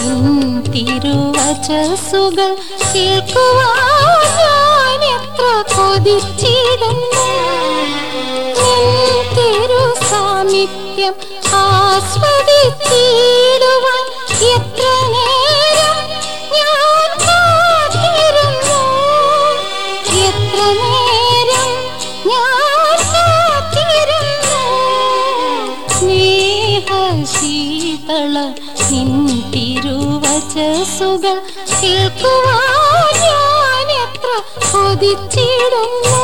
നിൻ തിരുവചസുകൾ കേൾക്കുവാൻ ഞാൻ എത്ര കൊതിച്ചിടുന്നു നിൻ തിരു സാമീപ്യം ആസ്വദിച്ചിടുവാൻ എത്ര നേരം ഞാൻ കാത്തിരുന്നു എത്ര നേരം ഞാൻ കാത്തിരുന്നു സ്നേഹശീതള നിൻ തിരുവചസുകൾ കേൾക്കുവാൻ ഞാൻ എത്ര കൊതിച്ചിടുന്നു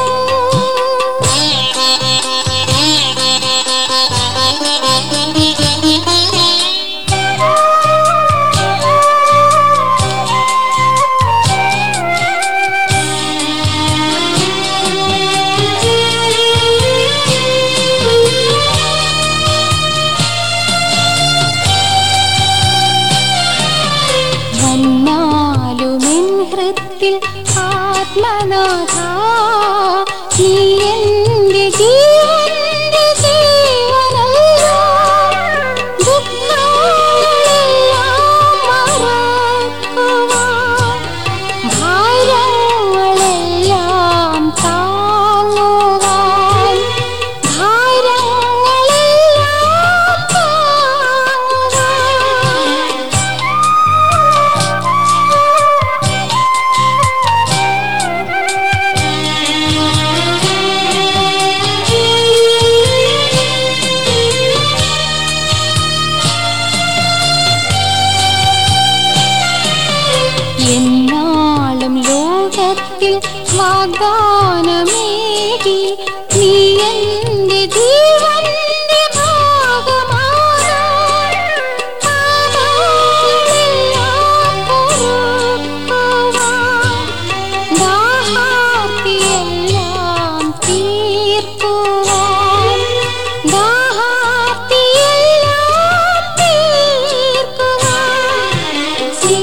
വന്നാലുമെൻ ഹൃത്തിൽ ആത്മനാഥ നീ എൻ്റെ ജീവന്റെ ജീവനല്ലോ ദുഃഖങ്ങളെല്ലാം മറക്കുവാൻ ഭാരങ്ങളെല്ലാം താങ്ങുവാൻ ഭാരങ്ങളെല്ലാം താങ്ങുവാൻ എന്നാളും ലോകത്തിൽ വാഗ്ദാനമേകി നീ എൻ്റെ ജീവന്റെ ഭാഗമാകാൻ പാപങ്ങളെല്ലാം പൊറുക്കുവാൻ ദാഹാർത്തിയെല്ലാം തീർക്കുവാൻ ദാഹാർത്തിയെല്ലാം തീർക്കുവാൻ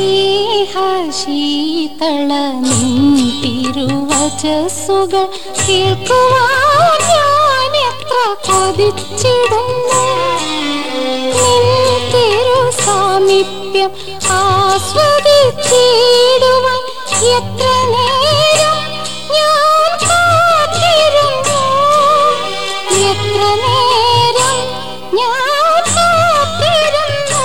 സ്നേഹശീതള നിൻ തിരുവചസുകൾ കേൾക്കുവാൻ ഞാൻ എത്ര കൊതിച്ചിടുന്നു നിൻ തിരു സാമീപ്യം ആസ്വദിച്ചിടുവാൻ എത്ര നേരം ഞാൻ കാത്തിരുന്നു എത്ര നേരം ഞാൻ കാത്തിരുന്നു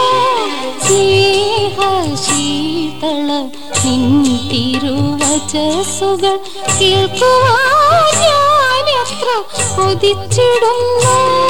സ്നേഹശീതള നിൻ തിരുവചസുകൾ കേൾക്കുവാൻ ഞാൻ എത്ര കൊതിച്ചിടുന്നു